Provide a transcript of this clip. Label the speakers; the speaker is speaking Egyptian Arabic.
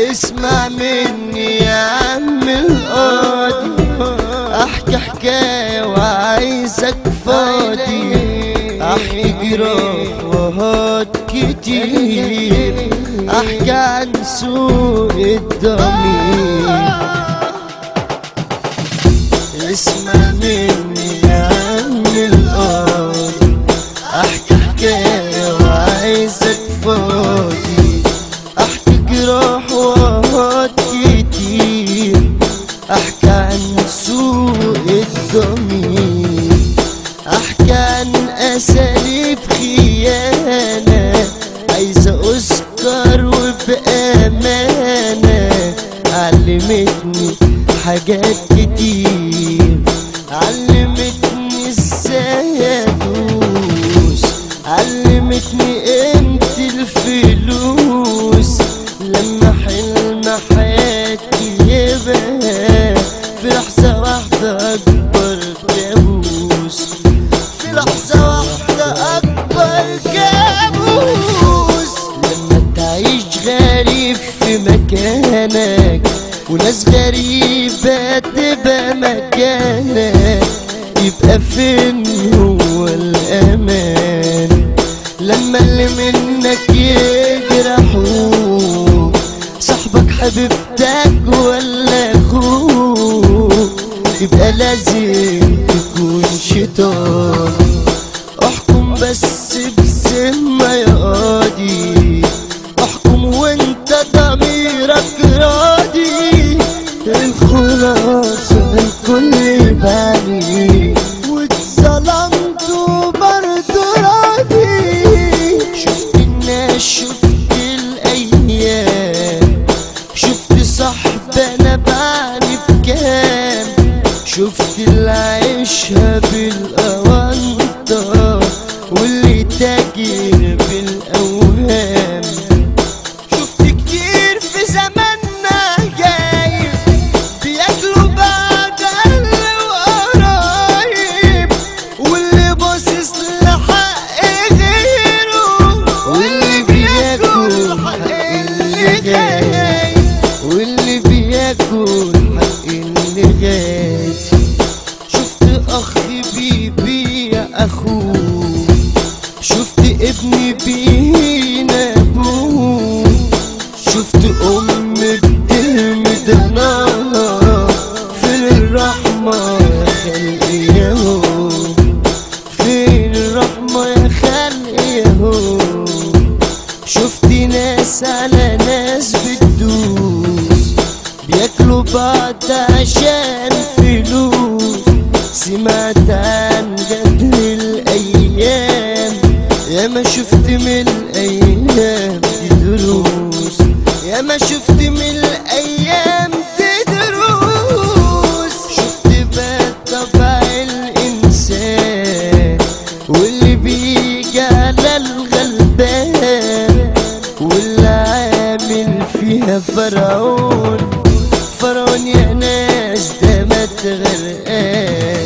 Speaker 1: اسمع مني يا عم القاضي احكي حكاية وعايزك فاضي احكي جراح وهات كتير احكي عن سوء الضمير اسمع مني يا عم القاضي احكي حكاية وعايزك فاضي احكي جراح وهات كتير احكي عن سوء الضمير احكي عن اساليب خيانة عايزة اذكر وبامانة علمتني حاجات كتير علمتني ازاي ادوس علمتني قيمة الفلوس لما حلم حياتي يبقى في لحظة واحدة أكبر كابوس في لحظة واحدة أكبر كابوس لما تعيش غريب في مكانك وناس غريبة تبقى مكانك يبقى فين هو الأمان لما اللي منك يجرحوك صاحبك حبيبتك ولا اخوك يبقى لازم تكون شيطان احكم بس بسمة يا قاضي احكم وانت ضميرك راضي الخلاصة الكل بالي واتظلمت وبرضه راضي شفت الناس شفت الايام شفت صاحب انا بعني بكام شفت اللي عايشها بالاونطه واللي تاجر بالاوهام شفت كتير في زماننا جاي بياكلوا بعد اللي وقرايب واللي باصص لحق غيره واللي بياكل حق اللي جاي واللي بياكل حق اللي جاي شفت اخ بيبيع اخوه شفت ابني بينا ابوه شفت ام بترمي دمها فين الرحمة يا خلق ياهو فين الرحمة يا خلق ياهو شفت ناس على ناس بتدوس بياكلوا بعض عشان فلوس سمعت عن جدر الايام يا ما شفت من الايام دي دروس يا ما شفت من الايام دي دروس شفت بقى طبع الانسان واللي بيجي على الغلبان واللي عامل فيها فرعون فرعون يا ناس ده ما تغرقان